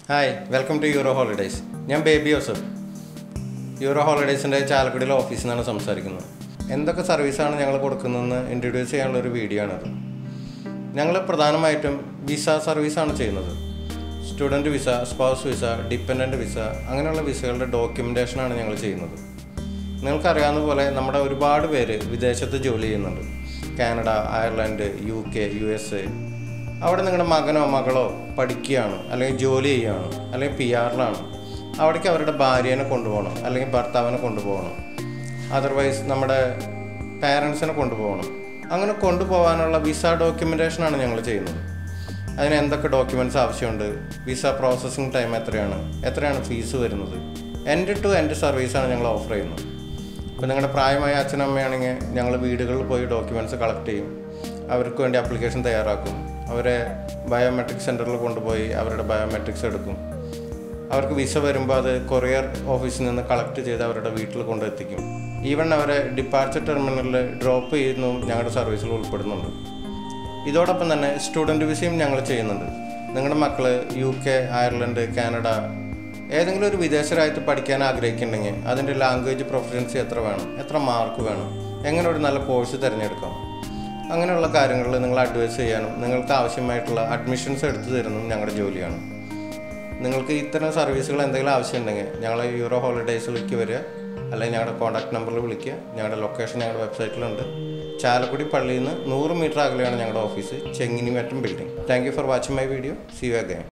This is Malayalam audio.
hi welcome to Euro holidays Baby Joseph ജോസഫ് യൂറോ ഹോളിഡേയ്സിൻ്റെ ചാലക്കുടിയിലെ ഓഫീസിൽ നിന്നാണ് സംസാരിക്കുന്നത് എന്തൊക്കെ സർവീസാണ് ഞങ്ങൾ കൊടുക്കുന്നതെന്ന് ഇൻട്രൊഡ്യൂസ് ചെയ്യാനുള്ള ഒരു വീഡിയോ ആണത് ഞങ്ങൾ പ്രധാനമായിട്ടും വിസ സർവീസാണ് ചെയ്യുന്നത് student visa spouse visa dependent visa അങ്ങനെയുള്ള വിസകളുടെ ഡോക്യുമെൻറ്റേഷനാണ് ഞങ്ങൾ ചെയ്യുന്നത് നിങ്ങൾക്കറിയാവുന്ന പോലെ നമ്മുടെ ഒരുപാട് പേര് വിദേശത്ത് ജോലി ചെയ്യുന്നുണ്ട് Canada Ireland U K U S A അവിടെ നിങ്ങളുടെ മകനോ മകളോ പഠിക്കുകയാണ് അല്ലെങ്കിൽ ജോലി ചെയ്യുകയാണ് അല്ലെങ്കിൽ പി ആറിലാണ് അവിടേക്ക് അവരുടെ ഭാര്യേനെ കൊണ്ടുപോകണം അല്ലെങ്കിൽ ഭർത്താവിനെ കൊണ്ടുപോകണം അതർവൈസ് നമ്മുടെ പാരൻസിനെ കൊണ്ടുപോകണം അങ്ങനെ കൊണ്ടുപോകാനുള്ള വിസ ഡോക്യുമെൻറ്റേഷനാണ് ഞങ്ങൾ ചെയ്യുന്നത് അതിന് എന്തൊക്കെ ഡോക്യുമെൻറ്റ്സ് ആവശ്യമുണ്ട് വിസ പ്രോസസ്സിങ് ടൈം എത്രയാണ് എത്രയാണ് ഫീസ് വരുന്നത് എൻഡ് ടു എൻഡ് സർവീസാണ് ഞങ്ങൾ ഓഫർ ചെയ്യുന്നത് ഇപ്പോൾ നിങ്ങളുടെ പ്രായമായ അച്ഛനമ്മയാണെങ്കിൽ ഞങ്ങൾ വീടുകളിൽ പോയി ഡോക്യുമെൻറ്റ്സ് കളക്ട് ചെയ്യും അവർക്ക് വേണ്ടി ആപ്ലിക്കേഷൻ തയ്യാറാക്കും അവരെ ബയോമെട്രിക് സെൻറ്ററിൽ കൊണ്ടുപോയി അവരുടെ ബയോമെട്രിക്സ് എടുക്കും അവർക്ക് വിസ വരുമ്പോൾ അത് കൊറിയർ ഓഫീസിൽ നിന്ന് കളക്ട് ചെയ്ത് അവരുടെ വീട്ടിൽ കൊണ്ടെത്തിക്കും ഈവൻ അവരെ ഡിപ്പാർച്ചർ ടെർമിനലിൽ ഡ്രോപ്പ് ചെയ്യുന്നതും ഞങ്ങളുടെ സർവീസിൽ ഉൾപ്പെടുന്നുണ്ട് ഇതോടൊപ്പം തന്നെ സ്റ്റുഡൻറ്റ് വിസയും ഞങ്ങൾ ചെയ്യുന്നുണ്ട് നിങ്ങളുടെ മക്കൾ യു കെ അയർലൻഡ് കാനഡ ഏതെങ്കിലും ഒരു വിദേശ രാജ്യത്ത് പഠിക്കാൻ ആഗ്രഹിക്കുന്നുണ്ടെങ്കിൽ അതിൻ്റെ ലാംഗ്വേജ് പ്രൊഫഷൻസി എത്ര വേണം എത്ര മാർക്ക് വേണം എങ്ങനെ ഒരു നല്ല കോഴ്സ് തിരഞ്ഞെടുക്കാം അങ്ങനെയുള്ള കാര്യങ്ങളിൽ നിങ്ങൾ അഡ്വൈസ് ചെയ്യാനും നിങ്ങൾക്ക് ആവശ്യമായിട്ടുള്ള അഡ്മിഷൻസ് എടുത്തു തരുന്നതും ഞങ്ങളുടെ ജോലിയാണ് നിങ്ങൾക്ക് ഇത്തരം സർവീസുകൾ എന്തെങ്കിലും ആവശ്യമുണ്ടെങ്കിൽ ഞങ്ങൾ യൂറോ ഹോളിഡേയ്സിലേക്ക് വരിക അല്ലെങ്കിൽ ഞങ്ങളുടെ കോൺടാക്ട് നമ്പറിൽ വിളിക്കുക ഞങ്ങളുടെ ലൊക്കേഷൻ ഞങ്ങളുടെ വെബ്സൈറ്റിലുണ്ട് ചാലക്കുടി പള്ളിയിൽ നിന്ന് നൂറ് മീറ്റർ അകലെയാണ് ഞങ്ങളുടെ office Chenginimattom building thank you for watching my video see you again